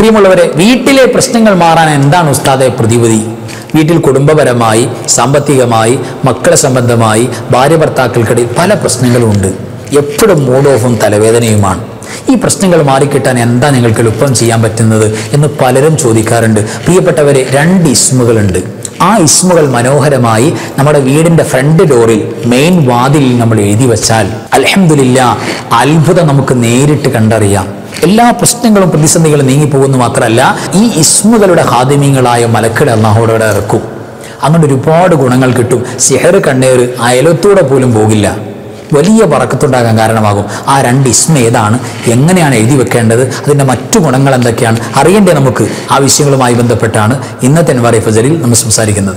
പ്രിയമുള്ളവരെ വീട്ടിലെ പ്രശ്നങ്ങൾ മാറാൻ എന്താണ് ഉസ്താദെ പ്രതിവിധി വീട്ടിൽ കുടുംബപരമായി സാമ്പത്തികമായി മക്കളെ സംബന്ധമായി ഭാര്യ ഭർത്താക്കൾക്കിടയിൽ പല പ്രശ്നങ്ങളുമുണ്ട് എപ്പോഴും മൂഡ് ഓഫും തലവേദനയുമാണ് ഈ പ്രശ്നങ്ങൾ മാറിക്കിട്ടാൻ എന്താ നിങ്ങൾക്ക് എളുപ്പം ചെയ്യാൻ പറ്റുന്നത് എന്ന് പലരും ചോദിക്കാറുണ്ട് പ്രിയപ്പെട്ടവരെ രണ്ട് ഇസ്മുകളുണ്ട് ആ ഇസ്മുകൾ മനോഹരമായി നമ്മുടെ വീടിന്റെ ഫ്രണ്ട് ഡോറിൽ മെയിൻ വാതിലിൽ നമ്മൾ എഴുതി വെച്ചാൽ അലഹമില്ല അത്ഭുതം നമുക്ക് നേരിട്ട് കണ്ടറിയാം എല്ലാ പ്രശ്നങ്ങളും പ്രതിസന്ധികളും നീങ്ങിപ്പോകുന്നു മാത്രമല്ല ഈ ഇസ്മുകളുടെ ഹാദിമ്യങ്ങളായ മലക്കളെ അള്ളാഹോടെ ഇറക്കും അങ്ങനെ ഒരുപാട് ഗുണങ്ങൾ കിട്ടും സിഹർ കണ്ണേർ അയലത്തൂടെ പോലും പോകില്ല വലിയ പറക്കത്തുണ്ടാകാൻ കാരണമാകും ആ രണ്ട് ഇസ്മ ഏതാണ് എങ്ങനെയാണ് എഴുതി വെക്കേണ്ടത് അതിൻ്റെ മറ്റു ഗുണങ്ങൾ എന്തൊക്കെയാണ് അറിയേണ്ടേ നമുക്ക് ആ വിഷയങ്ങളുമായി ബന്ധപ്പെട്ടാണ് ഇന്നത്തെ അൻവാറി ഫജലിൽ നമ്മൾ സംസാരിക്കുന്നത്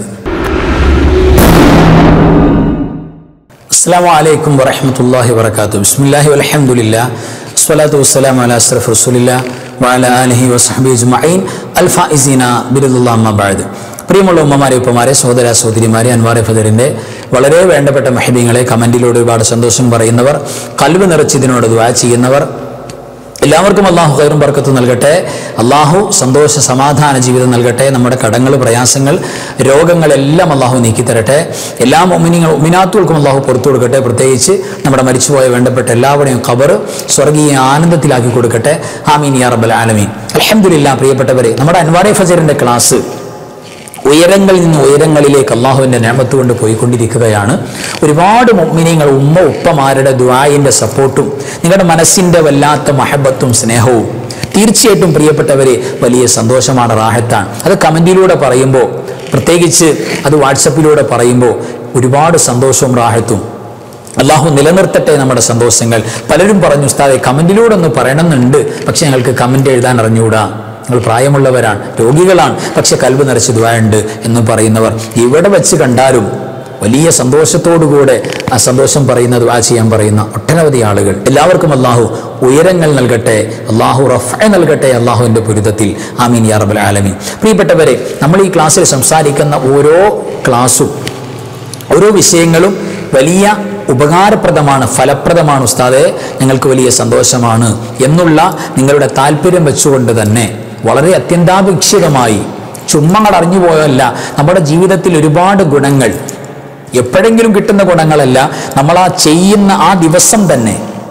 അസ്സാം വലൈക്കും വറഹമത്തല്ലാഹി വർക്കാത്തു ബിസ്മില്ലാഹി വലഹമുല്ല സ്വലാത്തു വസ്സലാം അല അസ്രഫ് റസൂലില്ല വഅല ആലിഹി വസ്ഹബി അജ്മഈൻ അൽ ഫായിസീന ബിരുദുല്ലാഹ് അമ്മ ബഅദ് പ്രിയമുള്ള ഉമ്മമാരെ ഉപ്പമാരെ സഹോദര സഹോദരിമാരെ അൻവാറെ ഫദറിൻ്റെ വളരെ വേണ്ടപ്പെട്ട മഹിബീങ്ങളെ കമൻറ്റിലൂടെ ഒരുപാട് സന്തോഷം പറയുന്നവർ കൽവ് നിറച്ചതിനോട് ദ്വാ ചെയ്യുന്നവർ എല്ലാവർക്കും അള്ളാഹു കയറും ബർക്കത്ത് നൽകട്ടെ അള്ളാഹു സന്തോഷ സമാധാന ജീവിതം നൽകട്ടെ നമ്മുടെ കടങ്ങൾ പ്രയാസങ്ങൾ രോഗങ്ങളെല്ലാം അള്ളാഹു നീക്കി തരട്ടെ എല്ലാ ഒമിനിങ്ങൾ ഒമിനാത്തുകൾക്കും അള്ളാഹു പുറത്തു കൊടുക്കട്ടെ പ്രത്യേകിച്ച് നമ്മുടെ മരിച്ചുപോയ വേണ്ടപ്പെട്ട എല്ലാവരുടെയും ഖബർ സ്വർഗീയ ആനന്ദത്തിലാക്കി കൊടുക്കട്ടെ ആമീൻ യാ റബ്ബൽ ആലമീൻ അലഹമുല്ല പ്രിയപ്പെട്ടവരെ നമ്മുടെ അൻവാറെ ഫജറിൻ്റെ ക്ലാസ് ഉയരങ്ങളിൽ നിന്ന് ഉയരങ്ങളിലേക്ക് അള്ളാഹുവിൻ്റെ നേമത്ത് കൊണ്ട് പോയിക്കൊണ്ടിരിക്കുകയാണ് ഒരുപാട് മുഗ്മിനിങ്ങൾ ഉമ്മ ഉപ്പമാരുടെ ദ്വായിൻ്റെ സപ്പോർട്ടും നിങ്ങളുടെ മനസ്സിൻ്റെ വല്ലാത്ത മഹബത്തും സ്നേഹവും തീർച്ചയായിട്ടും പ്രിയപ്പെട്ടവരെ വലിയ സന്തോഷമാണ് റാഹത്താണ് അത് കമൻറ്റിലൂടെ പറയുമ്പോൾ പ്രത്യേകിച്ച് അത് വാട്സപ്പിലൂടെ പറയുമ്പോൾ ഒരുപാട് സന്തോഷവും റാഹത്തും അള്ളാഹു നിലനിർത്തട്ടെ നമ്മുടെ സന്തോഷങ്ങൾ പലരും പറഞ്ഞു ഉസ്താദെ കമൻറ്റിലൂടെ ഒന്ന് പറയണമെന്നുണ്ട് പക്ഷെ ഞങ്ങൾക്ക് കമൻറ്റ് എഴുതാൻ അറിഞ്ഞുകൂടാ നിങ്ങൾ പ്രായമുള്ളവരാണ് രോഗികളാണ് പക്ഷെ കൽവ് നിറച്ച് ദ്വായുണ്ട് എന്ന് പറയുന്നവർ എവിടെ വെച്ച് കണ്ടാലും വലിയ സന്തോഷത്തോടുകൂടെ ആ സന്തോഷം പറയുന്ന ദ്വാ ചെയ്യാൻ പറയുന്ന ഒട്ടനവധി ആളുകൾ എല്ലാവർക്കും അള്ളാഹു ഉയരങ്ങൾ നൽകട്ടെ അള്ളാഹു റഫ നൽകട്ടെ അള്ളാഹുവിൻ്റെ പുരുതത്തിൽ ആമീൻ യാ റബ്ബൽ ആലമീൻ പ്രിയപ്പെട്ടവരെ നമ്മൾ ഈ ക്ലാസ്സിൽ സംസാരിക്കുന്ന ഓരോ ക്ലാസ്സും ഓരോ വിഷയങ്ങളും വലിയ ഉപകാരപ്രദമാണ് ഫലപ്രദമാണ് ഉസ്താദെ ഞങ്ങൾക്ക് വലിയ സന്തോഷമാണ് എന്നുള്ള നിങ്ങളുടെ താല്പര്യം വെച്ചുകൊണ്ട് തന്നെ വളരെ അത്യന്താപേക്ഷിതമായി ചുമ്മങ്ങൾ അറിഞ്ഞു പോയല്ല നമ്മുടെ ജീവിതത്തിൽ ഒരുപാട് ഗുണങ്ങൾ എപ്പോഴെങ്കിലും കിട്ടുന്ന ഗുണങ്ങളല്ല നമ്മൾ ആ ചെയ്യുന്ന ആ ദിവസം തന്നെ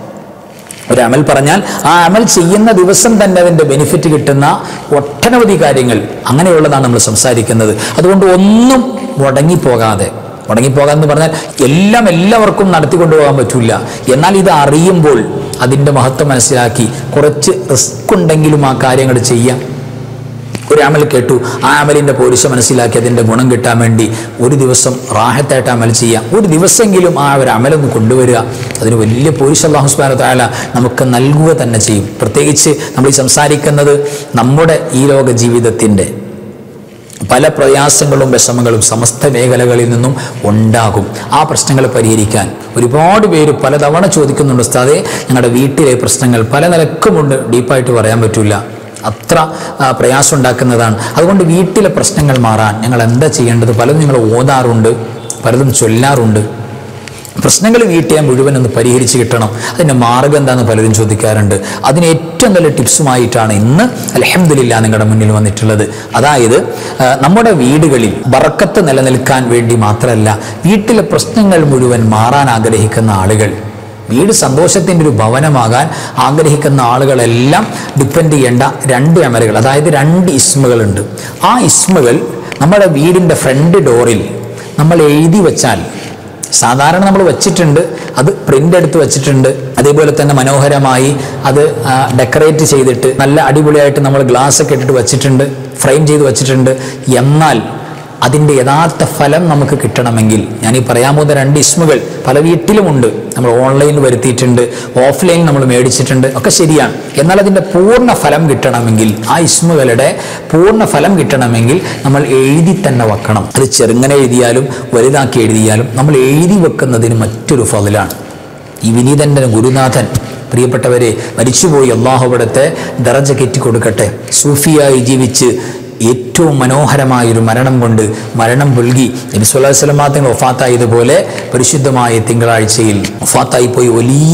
ഒരു അമൽ പറഞ്ഞാൽ ആ അമൽ ചെയ്യുന്ന ദിവസം തന്നെ അതിൻ്റെ ബെനിഫിറ്റ് കിട്ടുന്ന ഒട്ടനവധി കാര്യങ്ങൾ അങ്ങനെയുള്ളതാണ് നമ്മൾ സംസാരിക്കുന്നത് അതുകൊണ്ട് ഒന്നും മുടങ്ങിപ്പോകാതെ മുടങ്ങിപ്പോകാന്ന് പറഞ്ഞാൽ എല്ലാം എല്ലാവർക്കും നടത്തിക്കൊണ്ടുപോകാൻ പറ്റില്ല എന്നാൽ ഇത് അറിയുമ്പോൾ അതിൻ്റെ മഹത്വം മനസ്സിലാക്കി കുറച്ച് റിസ്ക് ഉണ്ടെങ്കിലും ആ കാര്യങ്ങൾ ചെയ്യാം ഒരു അമൽ കേട്ടു ആ അമലിൻ്റെ പോരിശ മനസ്സിലാക്കി അതിൻ്റെ ഗുണം കിട്ടാൻ വേണ്ടി ഒരു ദിവസം റാഹത്തായിട്ട് അമൽ ചെയ്യാം ഒരു ദിവസമെങ്കിലും ആ ഒരു അമലൊന്ന് കൊണ്ടുവരിക അതിന് വലിയ പോരിശ അള്ളാഹു സുബ്ഹാനഹു താല നമുക്ക് നൽകുക തന്നെ ചെയ്യും പ്രത്യേകിച്ച് നമ്മൾ ഈ സംസാരിക്കുന്നത് നമ്മുടെ ഈ ലോക ജീവിതത്തിൻ്റെ പല പ്രയാസങ്ങളും വിഷമങ്ങളും സമസ്ത മേഖലകളിൽ നിന്നും ഉണ്ടാകും ആ പ്രശ്നങ്ങൾ പരിഹരിക്കാൻ ഒരുപാട് പേര് പലതവണ ചോദിക്കുന്നുണ്ട് ഉസ്താദെ ഞങ്ങളുടെ വീട്ടിലെ പ്രശ്നങ്ങൾ പല നിലക്കുമുണ്ട് ഡീപ്പായിട്ട് പറയാൻ പറ്റില്ല അത്ര ആ, പ്രയാസം ഉണ്ടാക്കുന്നതാണ് അതുകൊണ്ട് വീട്ടിലെ പ്രശ്നങ്ങൾ മാറാൻ ഞങ്ങൾ എന്താ ചെയ്യേണ്ടത് പലതും ഞങ്ങൾ ഓതാറുണ്ട് പലതും ചൊല്ലാറുണ്ട് പ്രശ്നങ്ങൾ വീട്ടിയാൽ മുഴുവൻ ഒന്ന് പരിഹരിച്ച് കിട്ടണം അതിൻ്റെ മാർഗം എന്താണെന്ന് പലരും ചോദിക്കാറുണ്ട് അതിന് ഏറ്റവും നല്ല ടിപ്സുമായിട്ടാണ് ഇന്ന് അലഹമില്ല നിങ്ങളുടെ മുന്നിൽ വന്നിട്ടുള്ളത് അതായത് ആ, നമ്മുടെ വീടുകളിൽ ബറക്കത്ത് നിലനിൽക്കാൻ വേണ്ടി മാത്രമല്ല വീട്ടിലെ പ്രശ്നങ്ങൾ മുഴുവൻ മാറാൻ ആഗ്രഹിക്കുന്ന ആളുകൾ വീട് സന്തോഷത്തിൻ്റെ ഒരു ഭവനമാകാൻ ആഗ്രഹിക്കുന്ന ആളുകളെല്ലാം ഡിപ്പെൻഡ് ചെയ്യേണ്ട രണ്ട് അമലുകൾ അതായത് രണ്ട് ഇസ്മുകളുണ്ട് ആ ഇസ്മുകൾ നമ്മുടെ വീടിൻ്റെ ഫ്രണ്ട് ഡോറിൽ നമ്മൾ എഴുതി വെച്ചാൽ സാധാരണ നമ്മൾ വെച്ചിട്ടുണ്ട് അത് പ്രിൻ്റ് എടുത്ത് വെച്ചിട്ടുണ്ട് അതേപോലെ തന്നെ മനോഹരമായി അത് ഡെക്കറേറ്റ് ചെയ്തിട്ട് നല്ല അടിപൊളിയായിട്ട് നമ്മൾ ഗ്ലാസ് ഒക്കെ ഇട്ടിട്ട് വെച്ചിട്ടുണ്ട് ഫ്രെയിം ചെയ്ത് വെച്ചിട്ടുണ്ട് എന്നാൽ അതിൻ്റെ യഥാർത്ഥ ഫലം നമുക്ക് കിട്ടണമെങ്കിൽ ഞാൻ ഈ പറയാൻ പോകുന്ന രണ്ട് ഇസ്മുകൾ പല വീട്ടിലുമുണ്ട് നമ്മൾ ഓൺലൈനിൽ വരുത്തിയിട്ടുണ്ട് ഓഫ്ലൈനിൽ നമ്മൾ മേടിച്ചിട്ടുണ്ട് ഒക്കെ ശരിയാണ് എന്നാൽ അതിൻ്റെ പൂർണ്ണ ഫലം കിട്ടണമെങ്കിൽ ആ ഇസ്മുകളുടെ പൂർണ്ണ ഫലം കിട്ടണമെങ്കിൽ നമ്മൾ എഴുതി തന്നെ വെക്കണം അത് ചെറുങ്ങനെ എഴുതിയാലും വലുതാക്കി എഴുതിയാലും നമ്മൾ എഴുതി വെക്കുന്നതിന് മറ്റൊരു ഫതിലാണ് ഈ വിനീതൻ്റെ ഗുരുനാഥൻ പ്രിയപ്പെട്ടവരെ മരിച്ചുപോയി അള്ളാഹുവിടത്തെ ദറജ കെറ്റിക്കൊടുക്കട്ടെ സൂഫിയായി ജീവിച്ച് ഏറ്റവും മനോഹരമായൊരു മരണം കൊണ്ട് മരണം പുൽകി നബി സ്വല്ലല്ലാഹു അലൈഹി വസല്ലം തങ്ങൾ വഫാത്തായതുപോലെ പരിശുദ്ധമായ തിങ്കളാഴ്ചയിൽ വഫാത്തായി പോയി വലിയ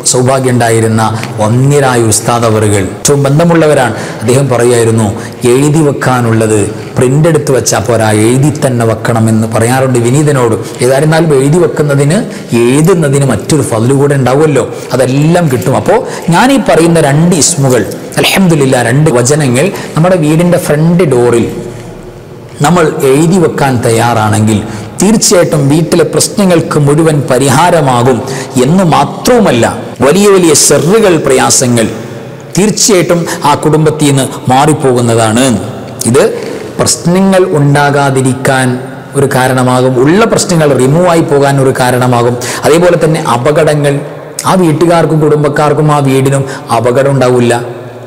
സൗഭാഗ്യം ഉണ്ടായിരുന്ന ഒന്നിരായ ഉസ്താദ് അവറുകൾ ഏറ്റവും ബന്ധമുള്ളവരാണ് അദ്ദേഹം പറയുമായിരുന്നു എഴുതി വെക്കാനുള്ളത് പ്രിന്റ് എടുത്ത് വെച്ചാൽ പോരാ എഴുതി തന്നെ വെക്കണമെന്ന് പറയാറുണ്ട് വിനീതനോട് ഏതായിരുന്നാലും എഴുതി വെക്കുന്നതിന് എഴുതുന്നതിന് മറ്റൊരു ഫതില് കൂടെ ഉണ്ടാവുമല്ലോ അതെല്ലാം കിട്ടും അപ്പോൾ ഞാൻ ഈ പറയുന്ന രണ്ട് ഇസ്മുകൾ അലഹമില്ല രണ്ട് വചനങ്ങൾ നമ്മുടെ വീടിൻ്റെ ഫ്രണ്ട് ഡോറിൽ നമ്മൾ എഴുതി വെക്കാൻ തയ്യാറാണെങ്കിൽ തീർച്ചയായിട്ടും വീട്ടിലെ പ്രശ്നങ്ങൾക്ക് മുഴുവൻ പരിഹാരമാകും എന്ന് മാത്രവുമല്ല വലിയ വലിയ സെറുകൾ പ്രയാസങ്ങൾ തീർച്ചയായിട്ടും ആ കുടുംബത്തിൽ നിന്ന് മാറിപ്പോകുന്നതാണ് ഇത് പ്രശ്നങ്ങൾ ഉണ്ടാകാതിരിക്കാൻ ഒരു കാരണമാകും ഉള്ള പ്രശ്നങ്ങൾ റിമൂവ് ആയി പോകാൻ ഒരു കാരണമാകും അതേപോലെ തന്നെ അപകടങ്ങൾ ആ വീട്ടുകാർക്കും കുടുംബക്കാർക്കും ആ വീടിനും അപകടം ഉണ്ടാവില്ല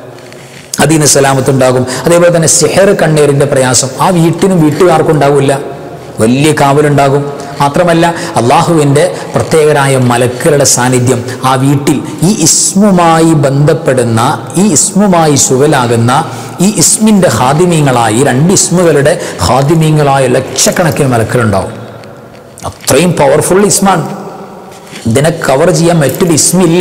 അതിന് സലാമത്തുണ്ടാകും അതേപോലെ തന്നെ സെഹർ കണ്ണീരിൻ്റെ പ്രയാസം ആ വീട്ടിനും വീട്ടുകാർക്കും ഉണ്ടാവില്ല വലിയ കാവലുണ്ടാകും മാത്രമല്ല അള്ളാഹുവിൻ്റെ പ്രത്യേകരായ മലക്കുകളുടെ സാന്നിധ്യം ആ വീട്ടിൽ ഈ ഇസ്മുമായി ബന്ധപ്പെടുന്ന ഈ ഇസ്മുമായി ശുഗലാകുന്ന ഈ ഇസ്മിൻ്റെ ഹാദിമീങ്ങളായി രണ്ട് ഇസ്മുകളുടെ ഹാദിമീങ്ങളായ ലക്ഷക്കണക്കിന് മലക്കുകളുണ്ടാവും അത്രയും പവർഫുൾ ഇസ്മാണ് ഇതിനെ കവർ ചെയ്യാൻ മറ്റൊരു ഇസ്മില്ല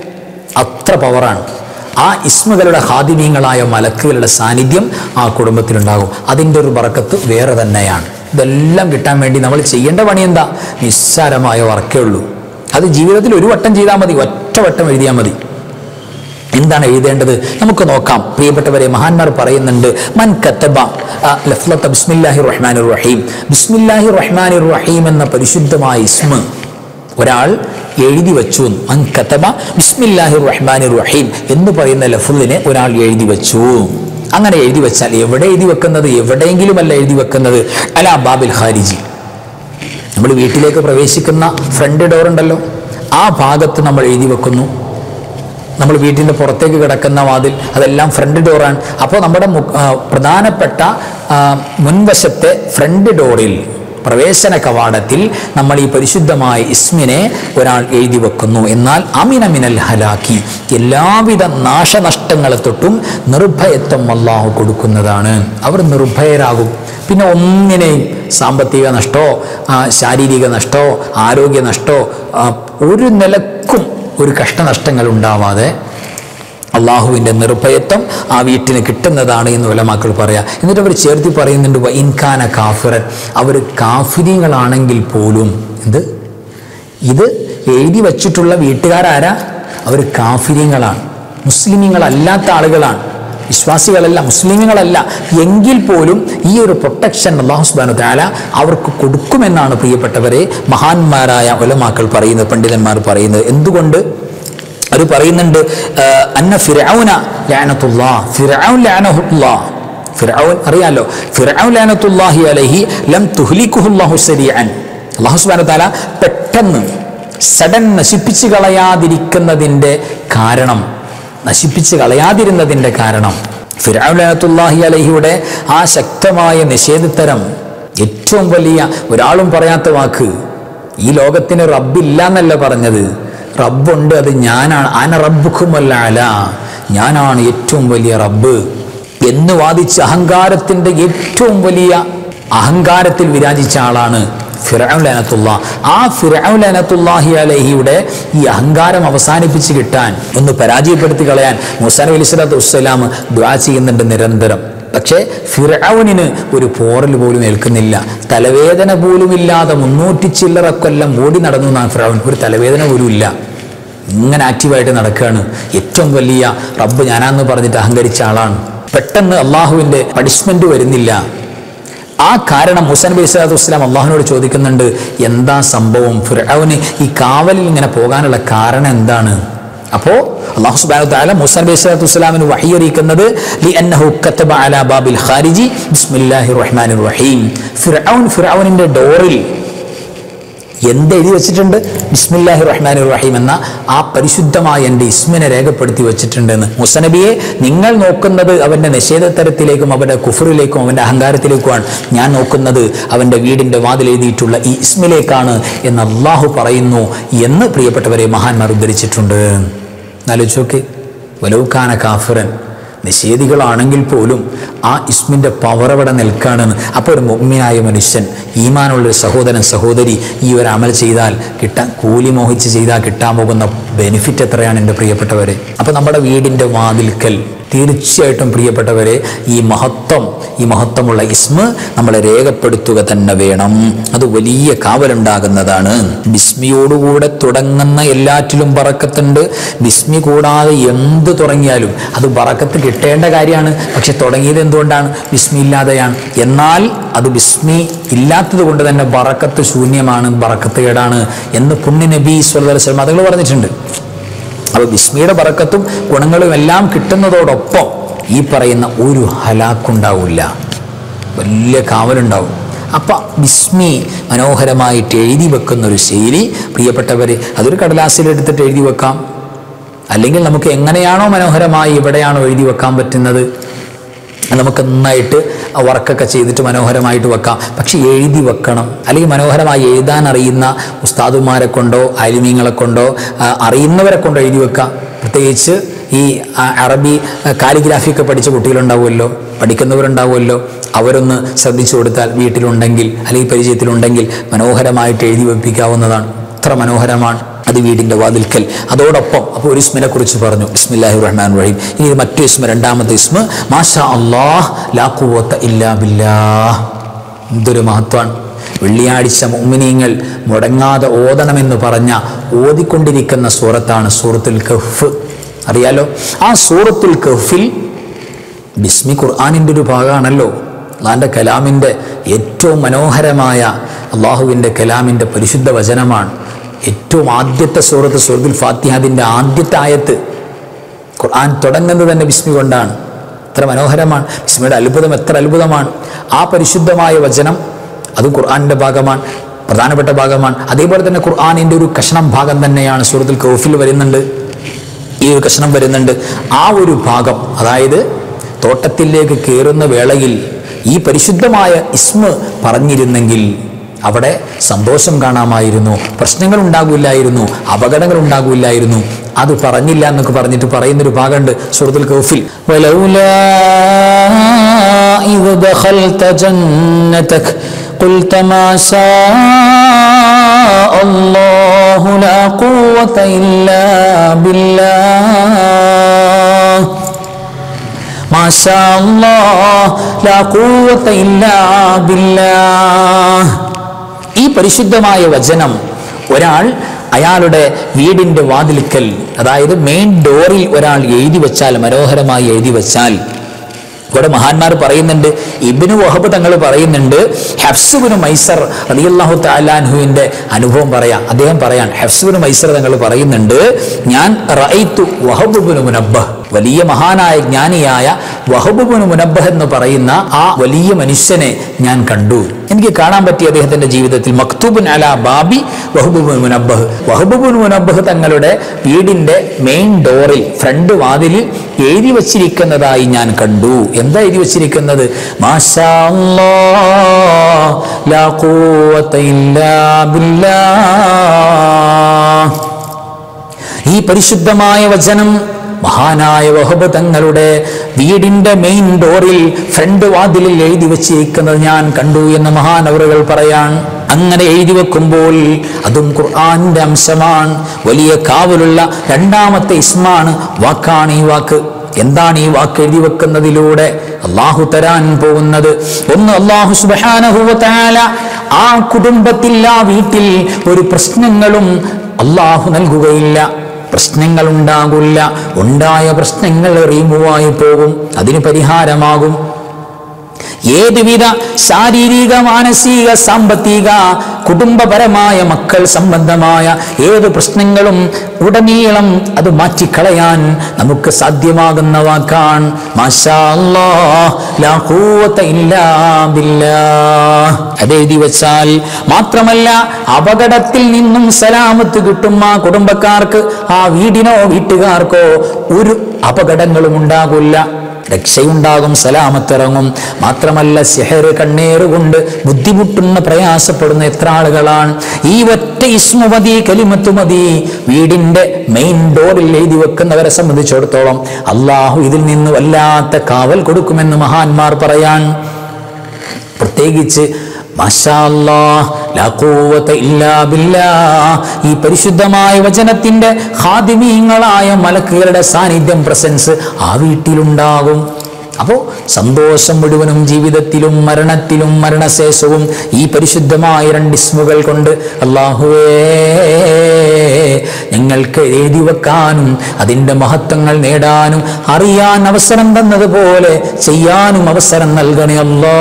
അത്ര പവറാണ് ആ ഇസ്മുകളുടെ ഹാദിമീങ്ങളായ മലക്കുകളുടെ സാന്നിധ്യം ആ കുടുംബത്തിലുണ്ടാകും അതിൻ്റെ ഒരു ബറക്കത്ത് വേറെ തന്നെയാണ് ഇതെല്ലാം കിട്ടാൻ വേണ്ടി നമ്മൾ ചെയ്യേണ്ട പണി എന്താ നിസ്സാരമായ വർക്കേ ഉള്ളൂ അത് ജീവിതത്തിൽ ഒരു വട്ടം ചെയ്താൽ മതി ഒറ്റ വട്ടം എഴുതിയാൽ മതി എന്താണ് എഴുതേണ്ടത് നമുക്ക് നോക്കാം പ്രിയപ്പെട്ടവരെ മഹാന്മാർ പറയുന്നുണ്ട് മൻ കത്തബ ആ, ലഫ്ലത്ത ബിസ്മില്ലാഹി റഹ്മാൻ റഹീം ബിസ്മില്ലാഹി റഹ്മാൻ റഹീം എന്ന പരിശുദ്ധമായ ഇസ്മ ഒരാൾ എഴുതി വെച്ചു മൻ കത്തബ ബിസ്മില്ലാഹി റഹ്മാൻ റഹീം എന്ന് പറയുന്ന ലഫുലിനെ ഒരാൾ എഴുതി വെച്ചു അങ്ങനെ എഴുതി വെച്ചാൽ എവിടെ എഴുതി വെക്കുന്നത് എവിടെയെങ്കിലുമല്ല എഴുതി വെക്കുന്നത് അല ബാബിൽ ഖാരിജി നമ്മൾ വീട്ടിലേക്ക് പ്രവേശിക്കുന്ന ഫ്രണ്ട് ഡോർ ഉണ്ടല്ലോ ആ ഭാഗത്ത് നമ്മൾ എഴുതി വെക്കുന്നു നമ്മൾ വീട്ടിൻ്റെ പുറത്തേക്ക് കിടക്കുന്ന വാതിൽ അതെല്ലാം ഫ്രണ്ട് ഡോറാണ് അപ്പോൾ നമ്മുടെ മു- ആ, പ്രധാനപ്പെട്ട ആ, മുൻവശത്തെ ഫ്രണ്ട് ഡോറിൽ പ്രവേശന കവാടത്തിൽ നമ്മൾ ഈ പരിശുദ്ധമായ ഇസ്മിനെ ഒരാൾ എഴുതി വെക്കുന്നു എന്നാൽ അമിന മിനൽ ഹലാക്കി എല്ലാവിധ നാശനഷ്ടങ്ങളെ തൊട്ടും നിർഭയത്വം അള്ളാഹു കൊടുക്കുന്നതാണ് അവർ നിർഭയരാകും പിന്നെ ഒന്നിനെയും സാമ്പത്തിക നഷ്ടമോ ആ, ശാരീരിക നഷ്ടമോ ആരോഗ്യ നഷ്ടമോ ആ, ഒരു നിലക്കും ഒരു കഷ്ടനഷ്ടങ്ങൾ ഉണ്ടാവാതെ അള്ളാഹുവിൻ്റെ നിർഭയത്വം ആ വീട്ടിന് കിട്ടുന്നതാണ് എന്ന് ഉലമാക്കൾ പറയാം എന്നിട്ട് അവർ ചേർത്തി പറയുന്നുണ്ട് "വ ഇൻകാന കാഫിറൻ അവർ കാഫിരികളാണെങ്കിൽ പോലും എന്ത് ഇത് എഴുതി വച്ചിട്ടുള്ള വീട്ടുകാരാരാ അവർ കാഫിര്യങ്ങളാണ് മുസ്ലിമീങ്ങളല്ലാത്ത ആളുകളാണ് വിശ്വാസികളല്ല മുസ്ലിമുകളല്ല എങ്കിൽ പോലും ഈ ഒരു പ്രൊട്ടക്ഷൻ അള്ളാഹു സുബാനു താല അവർക്ക് കൊടുക്കുമെന്നാണ് പ്രിയപ്പെട്ടവരെ മഹാന്മാരായ ഉലമാക്കൾ പറയുന്നത് പണ്ഡിതന്മാർ പറയുന്നത് എന്തുകൊണ്ട് അവർ പറയുന്നുണ്ട് ആ, അന്ന ഫിറൌന ലാനത്തുല്ലാ ഫിറൌൻ ലാനഹുല്ലാ ഫിറൌൻ അറിയാലോ ഫിറൌൻ ലാനത്തുല്ലാഹി അലൈഹി ലം തുഹ്ലിക്കുഹുല്ലാഹു സരിഅൻ അല്ലാഹു സുബ്ഹാനഹു തആല പെട്ടെന്ന് സഡൻ നശിപ്പിച്ചു കളയാതിരിക്കുന്നതിൻ്റെ കാരണം നശിപ്പിച്ച് കളയാതിരുന്നതിൻ്റെ കാരണം ഫിറൌൻ ലാനത്തുല്ലാഹി അലൈഹിയുടെ ആ ശക്തമായ നിഷേധത്തരം ഏറ്റവും വലിയ ഒരാളും പറയാത്ത വാക്ക് ഈ ലോകത്തിന് റബ്ബില്ല എന്നല്ല പറഞ്ഞത് റബ്ബുണ്ട് അത് ഞാനാണ് അന റബ്ബുക്കുമല്ല അല ഞാനാണ് ഏറ്റവും വലിയ റബ്ബ് എന്ന് വാദിച്ച് അഹങ്കാരത്തിൻ്റെ ഏറ്റവും വലിയ അഹങ്കാരത്തിൽ വിരാജിച്ച ആളാണ് ഫിറൌലനത്തുള്ള ആ ഫിറൌലനത്തുല്ലാഹി അലഹിയുടെ ഈ അഹങ്കാരം അവസാനിപ്പിച്ച് കിട്ടാൻ ഒന്ന് പരാജയപ്പെടുത്തി കളയാൻ മുസാ നബി അലൈഹി സ്വലാത്തു വസ്സലാം ദ്വാ ചെയ്യുന്നുണ്ട് നിരന്തരം പക്ഷേ ഫിറൌനിന് ഒരു പോറൽ പോലും ഏൽക്കുന്നില്ല തലവേദന പോലുമില്ലാതെ മുന്നൂറ്റി ചില്ലറ കൊല്ലം ഓടി നടന്നു എന്നാണ് ഫിറൌൻ ഒരു തലവേദന പോലും ഇല്ല ഇങ്ങനെ ആക്റ്റീവായിട്ട് നടക്കുകയാണ് ഏറ്റവും വലിയ റബ്ബ് ഞാനാന്ന് പറഞ്ഞിട്ട് അഹങ്കരിച്ച ആളാണ് പെട്ടെന്ന് അള്ളാഹുവിൻ്റെ പണിഷ്മെന്റ് വരുന്നില്ല ആ കാരണം മുസാൻ നബി സ്വലാത്തു വസ്സലാം അള്ളാഹുവിനോട് ചോദിക്കുന്നുണ്ട് എന്താ സംഭവം ഫിറൌന് ഈ കാവലിൽ ഇങ്ങനെ പോകാനുള്ള കാരണം എന്താണ് അപ്പോൾ അള്ളാഹു സുബ്ഹാനഹു തആല മൂസ നബി സ്വല്ലല്ലാഹു വസ്സലാമിന് വഹി അറിയിക്കുന്നത് ലിഅന്നഹു കതബ അലാ ബാബിൽ ഖാരിജി ബിസ്മില്ലാഹിർ റഹ്മാനിർ റഹീം ഫിർഔൻ ഫിർഔനിന്റെ ഡോറിൽ എന്ത് എഴുതി വെച്ചിട്ടുണ്ട് ബിസ്മില്ലാഹി റഹ്മാൻ റഹീം എന്ന ആ പരിശുദ്ധമായ എൻ്റെ ഇസ്മിനെ രേഖപ്പെടുത്തി വെച്ചിട്ടുണ്ടെന്ന് മുസനബിയെ നിങ്ങൾ നോക്കുന്നത് അവൻ്റെ നിഷേധത്തരത്തിലേക്കും അവൻ്റെ കുഫറിലേക്കും അവൻ്റെ അഹങ്കാരത്തിലേക്കുമാണ് ഞാൻ നോക്കുന്നത് അവൻ്റെ വീടിൻ്റെ വാതിൽ എഴുതിയിട്ടുള്ള ഈ ഇസ്മിലേക്കാണ് എന്ന് അള്ളാഹു പറയുന്നു എന്ന് പ്രിയപ്പെട്ടവരെ മഹാന്മാർ ഉദ്ധരിച്ചിട്ടുണ്ട് ആലോചിച്ചോക്കെ വലൗക്കാന കാഫിറൻ നിഷേധികളാണെങ്കിൽ പോലും ആ ഇസ്മിൻ്റെ പവർ അവിടെ നിൽക്കുകയാണെന്ന് അപ്പോൾ ഒരു മുഗ്മിനായ മനുഷ്യൻ ഈമാനുള്ളൊരു സഹോദരൻ സഹോദരി ഈ ഒരു അമൽ ചെയ്താൽ കിട്ടാൻ കൂലി മോഹിച്ച് ചെയ്താൽ കിട്ടാൻ പോകുന്ന ബെനിഫിറ്റ് എത്രയാണ് എൻ്റെ പ്രിയപ്പെട്ടവരെ അപ്പോൾ നമ്മുടെ വീടിൻ്റെ വാതിൽക്കൽ തീർച്ചയായിട്ടും പ്രിയപ്പെട്ടവരെ ഈ മഹത്വം ഈ മഹത്വമുള്ള ഇസ്മ നമ്മൾ രേഖപ്പെടുത്തുക തന്നെ വേണം അത് വലിയ കാവലുണ്ടാകുന്നതാണ് ബിസ്മിയോടുകൂടെ തുടങ്ങുന്ന എല്ലാറ്റിലും പറക്കത്തുണ്ട് ബിസ്മി കൂടാതെ എന്ത് തുടങ്ങിയാലും അത് പറക്കത്ത് കിട്ടേണ്ട കാര്യമാണ് പക്ഷെ തുടങ്ങിയത് എന്തുകൊണ്ടാണ് ബിസ്മി ഇല്ലാതെയാണ് എന്നാൽ അത് ബിസ്മി ഇല്ലാത്തത് കൊണ്ട് തന്നെ ബറക്കത്ത് ശൂന്യമാണ് ബറക്കത്ത് കേടാണ് എന്ന് പുണ്യ നബി സ്വലം അതുകൾ പറഞ്ഞിട്ടുണ്ട് അപ്പോൾ ബിസ്മിയുടെ പറക്കത്തും ഗുണങ്ങളും എല്ലാം കിട്ടുന്നതോടൊപ്പം ഈ പറയുന്ന ഒരു ഹലാക്കുണ്ടാവില്ല വലിയ കാവലുണ്ടാവും അപ്പം ബിസ്മി മനോഹരമായിട്ട് എഴുതി വെക്കുന്ന ഒരു ശൈലി പ്രിയപ്പെട്ടവർ അതൊരു കടലാസിൽ എടുത്തിട്ട് എഴുതി വെക്കാം അല്ലെങ്കിൽ നമുക്ക് എങ്ങനെയാണോ മനോഹരമായി എവിടെയാണോ എഴുതി വെക്കാൻ പറ്റുന്നത് അത് നമുക്ക് നന്നായിട്ട് വർക്കൊക്കെ ചെയ്തിട്ട് മനോഹരമായിട്ട് വെക്കാം പക്ഷെ എഴുതി വെക്കണം അല്ലെങ്കിൽ മനോഹരമായി എഴുതാൻ അറിയുന്ന ഉസ്താദുമാരെ കൊണ്ടോ അലിമീങ്ങളെ കൊണ്ടോ ആ, അറിയുന്നവരെ കൊണ്ടോ എഴുതി വെക്കാം പ്രത്യേകിച്ച് ഈ ആ, അറബി കാലിഗ്രാഫി ഒക്കെ പഠിച്ച കുട്ടികളുണ്ടാവുമല്ലോ പഠിക്കുന്നവരുണ്ടാവുമല്ലോ അവരൊന്ന് ശ്രദ്ധിച്ചു കൊടുത്താൽ വീട്ടിലുണ്ടെങ്കിൽ അല്ലെങ്കിൽ പരിചയത്തിലുണ്ടെങ്കിൽ മനോഹരമായിട്ട് എഴുതി വെപ്പിക്കാവുന്നതാണ് അത്ര മനോഹരമാണ് അത് വീടിൻ്റെ വാതിൽക്കൽ അതോടൊപ്പം അപ്പോൾ ഒരു ഇസ്മിനെ കുറിച്ച് പറഞ്ഞു ഇസ്മില്ലാഹി റഹ്മാൻ റഹീം ഇനി ഇത് മറ്റു ഇസ്മ രണ്ടാമത്തെ ഇസ്മ മാഷാ അള്ളാഹ് ലാ ഖുവത്ത ഇല്ലാ ബില്ലാഹ് എന്തൊരു മഹത്വമാണ് വെള്ളിയാഴ്ച മുഅ്മിനീങ്ങൾ മുടങ്ങാതെ ഓതണമെന്ന് പറഞ്ഞ ഓതിക്കൊണ്ടിരിക്കുന്ന സൂറത്താണ് സൂറത്തുൽ കഹ്ഫ് അറിയാലോ ആ സൂറത്തുൽ കഹ്ഫിൽ ബിസ്മി ഖുർആാനിൻ്റെ ഒരു ഭാഗമാണല്ലോ അള്ളാഹിൻ്റെ കലാമിൻ്റെ ഏറ്റവും മനോഹരമായ അള്ളാഹുവിൻ്റെ കലാമിൻ്റെ പരിശുദ്ധ വചനമാണ് ഏറ്റവും ആദ്യത്തെ സൂറത്ത് സൂറത്തുൽ ഫാത്തിഹാദിൻ്റെ ആദ്യത്തെ ആയത്ത് ഖുർആൻ തുടങ്ങുന്നത് തന്നെ ബിസ്മി കൊണ്ടാണ് എത്ര മനോഹരമാണ് ബിസ്മിയുടെ അത്ഭുതം എത്ര അത്ഭുതമാണ് ആ പരിശുദ്ധമായ വചനം അത് ഖുർആാനിൻ്റെ ഭാഗമാണ് പ്രധാനപ്പെട്ട ഭാഗമാണ് അതേപോലെ തന്നെ ഖുർആാനിൻ്റെ ഒരു കഷണം ഭാഗം തന്നെയാണ് സൂറത്തുൽ കൗഫിൽ വരുന്നുണ്ട് ഈ ഒരു കഷണം വരുന്നുണ്ട് ആ ഒരു ഭാഗം അതായത് തോട്ടത്തിലേക്ക് കയറുന്ന വേളയിൽ ഈ പരിശുദ്ധമായ ഇസ്മ പറഞ്ഞിരുന്നെങ്കിൽ അവിടെ സന്തോഷം കാണാമായിരുന്നു പ്രശ്നങ്ങൾ ഉണ്ടാകില്ലായിരുന്നു അപകടങ്ങൾ ഉണ്ടാകില്ലായിരുന്നു അത് പറഞ്ഞില്ല എന്നൊക്കെ പറഞ്ഞിട്ട് പറയുന്നൊരു ഭാഗമുണ്ട് സൂറത്തുൽ കൗഫിൽ വലൗലാ ഇദ് ദഖൽത ജന്നതക قلت ما شاء الله لا قوة إلا بالله ما شاء الله لا قوة إلا بالله ഈ പരിശുദ്ധമായ വചനം ഒരാൾ അയാളുടെ വീടിന്റെ വാതിൽക്കൽ അതായത് മെയിൻ ഡോറിൽ ഒരാൾ എഴുതി വെച്ചാൽ മനോഹരമായി എഴുതി വെച്ചാൽ ഇവിടെ മഹാന്മാർ പറയുന്നുണ്ട് ഇബിനു വഹബ് തങ്ങൾ പറയുന്നുണ്ട് ഹെഫ്സുബിന് മൈസർ റളിയല്ലാഹു താലാൻഹുവിന്റെ അനുഭവം പറയാം അദ്ദേഹം പറയാൻ ഹെഫ്സുബിന് മൈസർ തങ്ങൾ പറയുന്നുണ്ട് ഞാൻ റഅയ്തു വഹബുബിന് മുനബ്ബഹ് വലിയ മഹാനായ ജ്ഞാനിയായ വഹബുബിന് മുനബ്ബഹ് എന്ന് പറയുന്ന ആ വലിയ മനുഷ്യനെ ഞാൻ കണ്ടു എനിക്ക് കാണാൻ പറ്റിയ അദ്ദേഹത്തിന്റെ ജീവിതത്തിൽ മക്തൂബുൻ അല ബാബി വഹബുബുൻ മുനബ്ബഹ് വഹബുബുൻ മുനബ്ബഹ് തങ്ങളുടെ വീടിന്റെ മെയിൻ ഡോറിൽ ഫ്രണ്ട് വാതിലിൽ എഴുതി വച്ചിരിക്കുന്നതായി ഞാൻ കണ്ടു എന്താ എഴുതി വച്ചിരിക്കുന്നത് മാഷാ അല്ലാഹ്, ലാ ഖുവത ഇല്ലാ ബില്ലാഹ്. ഈ പരിശുദ്ധമായ വചനം മഹാനായ വഹബ് തങ്ങളുടെ വീടിന്റെ മെയിൻ ഡോറിൽ ഫ്രണ്ട് വാതിലിൽ എഴുതി വച്ചിരിക്കുന്നത് ഞാൻ കണ്ടു എന്ന് മഹാനവറുകൾ പറയാൻ അങ്ങനെ എഴുതി വെക്കുമ്പോൾ അതും ഖുർആന്റെ അംശമാണ് വലിയ കാവലുള്ള രണ്ടാമത്തെ ഇസ്മാണ് വാക്കാണ് ഈ വാക്ക് എന്താണ് ഈ വാക്ക് എഴുതി വെക്കുന്നതിലൂടെ അള്ളാഹു തരാൻ പോകുന്നത് ഒന്ന് അള്ളാഹു സുബാനഹുല ആ കുടുംബത്തിൽ ആ വീട്ടിൽ ഒരു പ്രശ്നങ്ങളും അള്ളാഹു നൽകുകയില്ല പ്രശ്നങ്ങൾ ഉണ്ടാകില്ല ഉണ്ടായ പ്രശ്നങ്ങൾ റിമൂവായി പോകും അതിന് പരിഹാരമാകും ഏതുവിധ ശാരീരിക മാനസിക സാമ്പത്തിക കുടുംബപരമായ മക്കൾ സംബന്ധമായ ഏത് പ്രശ്നങ്ങളും ഉടനീളം അത് മാറ്റിക്കളയാൻ നമുക്ക് സാധ്യമാകുന്ന വാക്കാൻ മാഷാ അല്ലാഹ്, ലാ ഖുവത ഇല്ലാ ബില്ലാഹ്. അതെഴുതി വെച്ചാൽ മാത്രമല്ല അപകടത്തിൽ നിന്നും സലാമത്ത് കിട്ടും ആ കുടുംബക്കാർക്ക് ആ വീടിനോ വീട്ടുകാർക്കോ ഒരു അപകടങ്ങളും ഉണ്ടാകില്ല രക്ഷയുണ്ടാകും സലാമത്തിറങ്ങും മാത്രമല്ല സിഹർ കണ്ണേറ് കൊണ്ട് ബുദ്ധിമുട്ടുന്ന പ്രയാസപ്പെടുന്ന എത്ര ആളുകളാണ് ഈ ഒറ്റ ഇസ്മു മതി കലിമത്ത് മതി വീടിന്റെ മെയിൻ ഡോറിൽ എഴുതി വെക്കുന്നവരെ സംബന്ധിച്ചിടത്തോളം അള്ളാഹു ഇതിൽ നിന്ന് വല്ലാത്ത കാവൽ കൊടുക്കുമെന്ന് മഹാന്മാർ പറയാൻ പ്രത്യേകിച്ച് മാഷാ അല്ലാഹ്, ലാ ഖുവത ഇല്ലാ ബില്ലാഹ്. ഈ പരിശുദ്ധമായ വചനത്തിന്റെ ഹാദിമീങ്ങളായ മലക്കുകളുടെ സാന്നിധ്യം പ്രസൻസ് ആ വീട്ടിലുണ്ടാകും അപ്പോൾ സന്തോഷം മുഴുവനും ജീവിതത്തിലും മരണത്തിലും മരണശേഷവും ഈ പരിശുദ്ധമായ രണ്ടിസ്മുകൾ കൊണ്ട് അള്ളാഹുവേ ഞങ്ങൾക്ക് എഴുതി വെക്കാനും അതിൻ്റെ മഹത്വങ്ങൾ നേടാനും അറിയാൻ അവസരം തന്നതുപോലെ ചെയ്യാനും അവസരം നൽകണേ അല്ലാ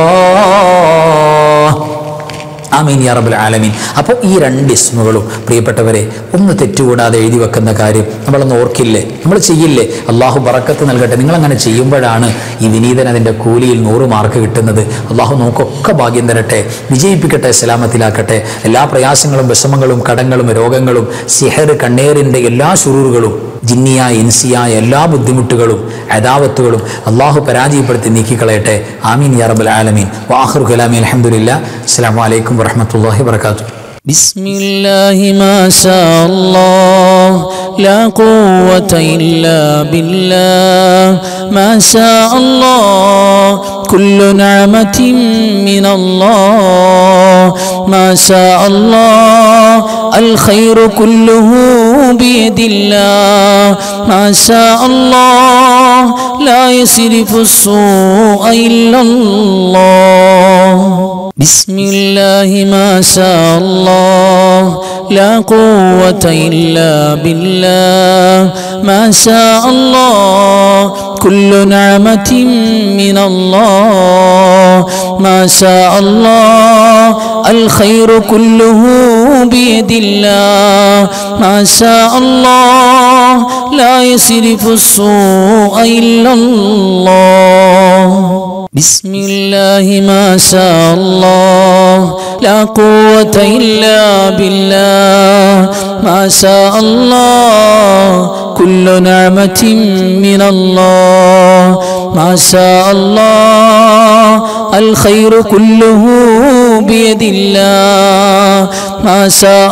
ആമീൻ യാ റബ്ബൽ ആലമീൻ അപ്പോൾ ഈ രണ്ട് ഇസ്മുകളും പ്രിയപ്പെട്ടവരെ ഒന്ന് തെറ്റുകൂടാതെ എഴുതി വെക്കുന്ന കാര്യം നമ്മളൊന്ന് ഓർക്കില്ലേ നമ്മൾ ചെയ്യില്ലേ അള്ളാഹു ബറക്കത്ത് നൽകട്ടെ നിങ്ങളങ്ങനെ ചെയ്യുമ്പോഴാണ് ഈ വിനീതൻ അതിൻ്റെ കൂലിയിൽ നൂറ് മാർക്ക് കിട്ടുന്നത് അള്ളാഹു നമുക്കൊക്കെ ഭാഗ്യം തരട്ടെ വിജയിപ്പിക്കട്ടെ സലാമത്തിലാക്കട്ടെ എല്ലാ പ്രയാസങ്ങളും വിഷമങ്ങളും കടങ്ങളും രോഗങ്ങളും സിഹർ കണ്ണേറിൻ്റെ എല്ലാ ശുറൂറുകളും ജിന്നിയായ ഇൻസിയായ എല്ലാ ബുദ്ധിമുട്ടുകളും അദാവത്തുകളും അള്ളാഹു പരാജയപ്പെടുത്തി നീക്കിക്കളയട്ടെ ആമീൻ യാ റബ്ബൽ ആലമീൻ വാഹുർ കലാമി അലഹമുല്ല അസ്സാം വലൈക്കും വറഹമത്തല്ലാഹി വർക്കാത്തു بسم الله ما شاء الله لا قوة إلا بالله ما شاء الله كل نعمة من الله ما شاء الله الخير كله بيد الله ما شاء الله لا يصرف السوء إلا الله بسم الله ما شاء الله لا قوة إلا بالله ما شاء الله كل نعمة من الله ما شاء الله الخير كله بيد الله ما شاء الله لا يصرف السوء إلا الله بسم الله ما شاء الله لا قوة إلا بالله ما شاء الله كل نعمة من الله ما شاء الله الخير كله بيد الله ما شاء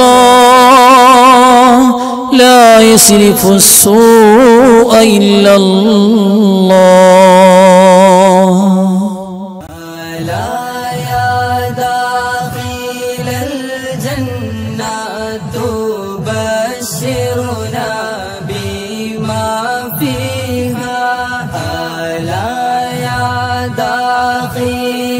الله لا يصرف السوء إلا الله ألا يا داخل الجنة تبشرنا بما فيها ألا يا داخل